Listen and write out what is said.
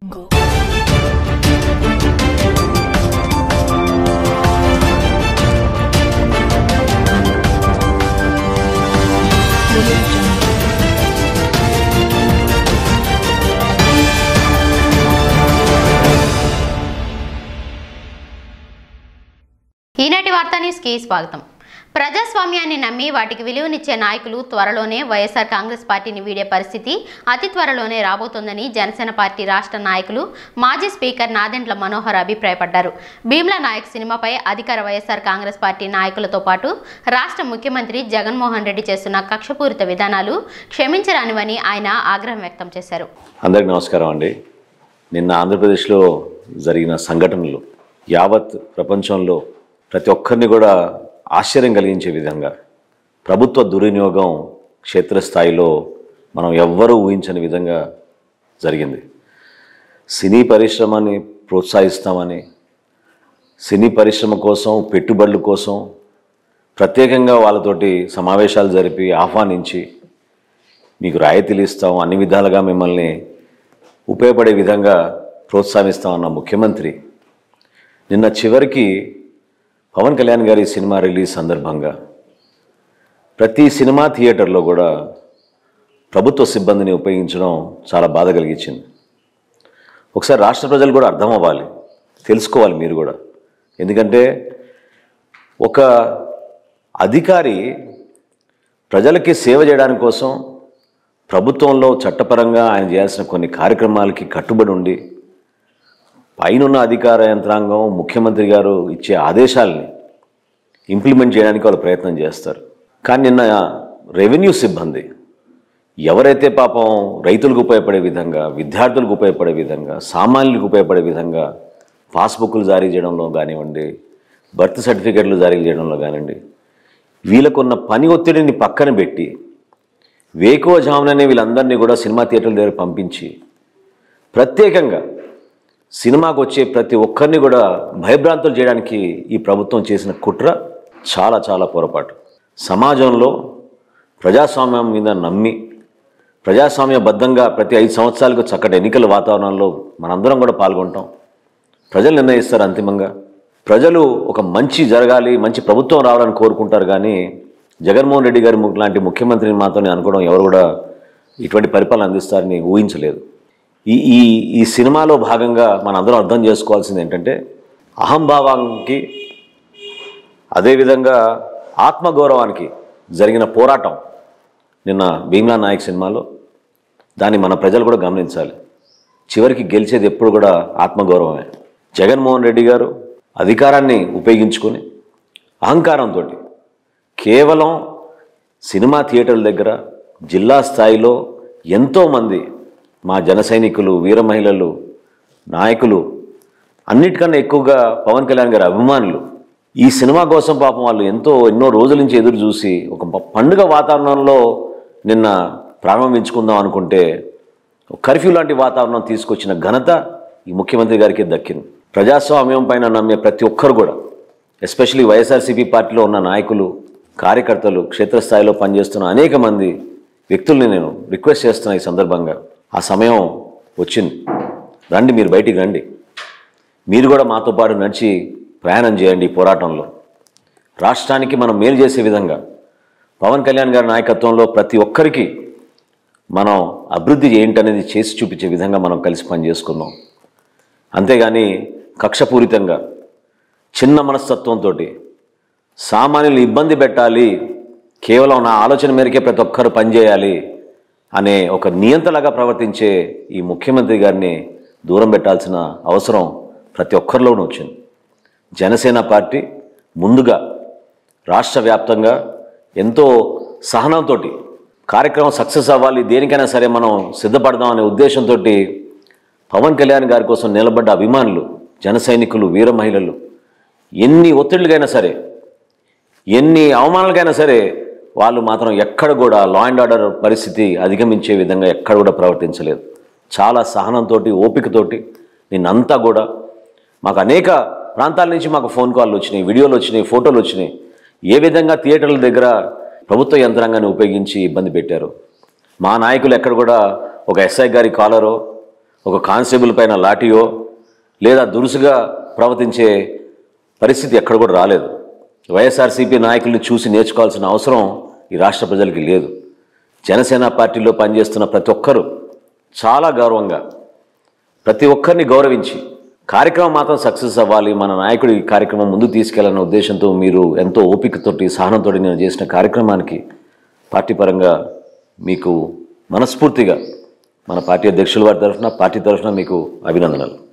ఈనాటి వార్తా న్యూస్కి స్వాగతం ప్రజాస్వామ్యాన్ని నమ్మి వాటికి విలువనిచ్చే నాయకులు త్వరలోనే వైఎస్ఆర్ కాంగ్రెస్ పార్టీని వీడే పరిస్థితి అతి త్వరలోనే రాబోతోందని జనసేన పార్టీ రాష్ట్ర నాయకులు మాజీ స్పీకర్ నాదెండ్ల మనోహర్ అభిప్రాయపడ్డారు భీమ్లా నాయక్ సినిమాపై అధికార వైఎస్ఆర్ కాంగ్రెస్ పార్టీ నాయకులతో పాటు రాష్ట్ర ముఖ్యమంత్రి జగన్మోహన్ రెడ్డి చేస్తున్న కక్షపూరిత విధానాలు క్షమించరానివని ఆయన ఆగ్రహం వ్యక్తం చేశారు అందరికి నమస్కారం అండి నిన్న ఆంధ్రప్రదేశ్లో జరిగిన సంఘటనలు యావత్ ప్రపంచంలో ప్రతి ఒక్కరిని కూడా ఆశ్చర్యం కలిగించే విధంగా ప్రభుత్వ దుర్వినియోగం క్షేత్రస్థాయిలో మనం ఎవ్వరూ ఊహించని విధంగా జరిగింది సినీ పరిశ్రమని ప్రోత్సహిస్తామని సినీ పరిశ్రమ కోసం పెట్టుబడుల కోసం ప్రత్యేకంగా వాళ్ళతోటి సమావేశాలు జరిపి ఆహ్వానించి మీకు రాయితీలు ఇస్తాం అన్ని విధాలుగా మిమ్మల్ని ఉపయోగపడే విధంగా ప్రోత్సహిస్తామన్న ముఖ్యమంత్రి నిన్న చివరికి పవన్ కళ్యాణ్ గారి సినిమా రిలీజ్ సందర్భంగా ప్రతి సినిమా థియేటర్లో కూడా ప్రభుత్వ సిబ్బందిని ఉపయోగించడం చాలా బాధ కలిగించింది ఒకసారి రాష్ట్ర ప్రజలు కూడా అర్థం అవ్వాలి తెలుసుకోవాలి మీరు కూడా ఎందుకంటే ఒక అధికారి ప్రజలకి సేవ చేయడానికి కోసం ప్రభుత్వంలో చట్టపరంగా ఆయన చేయాల్సిన కొన్ని కార్యక్రమాలకి కట్టుబడి ఉండి పైనున్న అధికార యంత్రాంగం ముఖ్యమంత్రి గారు ఇచ్చే ఆదేశాలని ఇంప్లిమెంట్ చేయడానికి వాళ్ళు ప్రయత్నం చేస్తారు కానీ నిన్న రెవెన్యూ సిబ్బంది ఎవరైతే పాపం రైతులకు ఉపయోగపడే విధంగా విద్యార్థులకు ఉపయోగపడే విధంగా సామాన్యులకు ఉపయోగపడే విధంగా పాస్బుక్లు జారీ చేయడంలో కానివ్వండి బర్త్ సర్టిఫికెట్లు జారీ చేయడంలో కానివ్వండి వీళ్ళకున్న పని ఒత్తిడిని పక్కన పెట్టి వేకోజాముననే వీళ్ళందరినీ కూడా సినిమా థియేటర్ల దగ్గర పంపించి ప్రత్యేకంగా సినిమాకు వచ్చే ప్రతి ఒక్కరిని కూడా భయభ్రాంతులు చేయడానికి ఈ ప్రభుత్వం చేసిన కుట్ర చాలా చాలా పొరపాటు సమాజంలో ప్రజాస్వామ్యం మీద నమ్మి ప్రజాస్వామ్యబద్ధంగా ప్రతి ఐదు సంవత్సరాలకు చక్కటి ఎన్నికల వాతావరణంలో మనందరం కూడా పాల్గొంటాం ప్రజలు నిర్ణయిస్తారు అంతిమంగా ప్రజలు ఒక మంచి జరగాలి మంచి ప్రభుత్వం రావాలని కోరుకుంటారు కానీ జగన్మోహన్ రెడ్డి గారి ము- లాంటి ముఖ్యమంత్రిని మాత్రం అనుకోవడం ఎవరు కూడా ఇటువంటి పరిపాలన అందిస్తారని ఊహించలేదు ఈ ఈ ఈ సినిమాలో భాగంగా మన అందరం అర్థం చేసుకోవాల్సింది ఏంటంటే అహంభావానికి అదేవిధంగా ఆత్మగౌరవానికి జరిగిన పోరాటం నిన్న భీమ్లా నాయక్ సినిమాలో దాన్ని మన ప్రజలు కూడా గమనించాలి చివరికి గెలిచేది ఎప్పుడు కూడా ఆత్మగౌరవమే జగన్మోహన్ రెడ్డి గారు అధికారాన్ని ఉపయోగించుకొని అహంకారంతో కేవలం సినిమా థియేటర్ల దగ్గర జిల్లా స్థాయిలో ఎంతోమంది మా జన సైనికులు వీర మహిళలు నాయకులు అన్నిటికన్నా ఎక్కువగా పవన్ కళ్యాణ్ గారి అభిమానులు ఈ సినిమా కోసం పాపం వాళ్ళు ఎంతో ఎన్నో రోజుల నుంచి ఎదురు చూసి ఒక ప- పండుగ వాతావరణంలో నిన్న ప్రారంభించుకుందాం అనుకుంటే ఒక కర్ఫ్యూ లాంటి వాతావరణం తీసుకొచ్చిన ఘనత ఈ ముఖ్యమంత్రి గారికి దక్కింది ప్రజాస్వామ్యం పైన నమ్మే ప్రతి ఒక్కరు కూడా ఎస్పెషలీ వైఎస్ఆర్సీపీ పార్టీలో ఉన్న నాయకులు కార్యకర్తలు క్షేత్రస్థాయిలో పనిచేస్తున్న అనేక మంది వ్యక్తుల్ని నేను రిక్వెస్ట్ చేస్తున్నా ఈ సందర్భంగా ఆ సమయం వచ్చింది రండి మీరు బయటికి రండి మీరు కూడా మాతో పాటు నడిచి ప్రయాణం చేయండి ఈ పోరాటంలో రాష్ట్రానికి మనం మేలు చేసే విధంగా పవన్ కళ్యాణ్ గారి నాయకత్వంలో ప్రతి ఒక్కరికి మనం అభివృద్ధి ఏంటనేది చేసి చూపించే విధంగా మనం కలిసి పనిచేసుకుందాం అంతేగాని కక్షపూరితంగా చిన్న మనస్తత్వంతో సామాన్యులు ఇబ్బంది పెట్టాలి కేవలం నా ఆలోచన మేరకే ప్రతి ఒక్కరు పనిచేయాలి అనే ఒక నియంతలాగా ప్రవర్తించే ఈ ముఖ్యమంత్రి గారిని దూరం పెట్టాల్సిన అవసరం ప్రతి ఒక్కరిలోనూ వచ్చింది జనసేన పార్టీ ముందుగా రాష్ట్ర వ్యాప్తంగా ఎంతో సహనంతో కార్యక్రమం సక్సెస్ అవ్వాలి దేనికైనా సరే మనం సిద్ధపడదాం అనే ఉద్దేశంతో పవన్ కళ్యాణ్ గారి కోసం నిలబడ్డ అభిమానులు జన సైనికులు వీర మహిళలు ఎన్ని ఒత్తిళ్ళకైనా సరే ఎన్ని అవమానాలకైనా సరే వాళ్ళు మాత్రం ఎక్కడ కూడా లా అండ్ ఆర్డర్ పరిస్థితి అధిగమించే విధంగా ఎక్కడ కూడా ప్రవర్తించలేదు చాలా సహనంతో ఓపికతోటి నిన్నంతా కూడా మాకు అనేక ప్రాంతాల నుంచి మాకు ఫోన్ కాల్లు వచ్చినాయి వీడియోలు వచ్చినాయి ఫోటోలు వచ్చినాయి ఏ విధంగా థియేటర్ల దగ్గర ప్రభుత్వ యంత్రాంగాన్ని ఉపయోగించి ఇబ్బంది పెట్టారు మా నాయకులు ఎక్కడ కూడా ఒక ఎస్ఐ గారి కాలరో ఒక కానిస్టేబుల్ పైన లాఠీయో లేదా దురుసుగా ప్రవర్తించే పరిస్థితి ఎక్కడ కూడా రాలేదు వైఎస్ఆర్సీపీ నాయకుల్ని చూసి నేర్చుకోవాల్సిన అవసరం ఈ రాష్ట్ర ప్రజలకి లేదు జనసేన పార్టీలో పనిచేస్తున్న ప్రతి ఒక్కరూ చాలా గౌరవంగా ప్రతి ఒక్కరిని గౌరవించి కార్యక్రమం మాత్రం సక్సెస్ అవ్వాలి మన నాయకుడు ఈ కార్యక్రమం ముందుకు తీసుకెళ్లన్న ఉద్దేశంతో మీరు ఎంతో ఓపికతోటి సహనంతో నేను చేసిన కార్యక్రమానికి పార్టీ పరంగా మీకు మనస్ఫూర్తిగా మన పార్టీ అధ్యక్షుల వారి తరఫున పార్టీ తరఫున మీకు అభినందనలు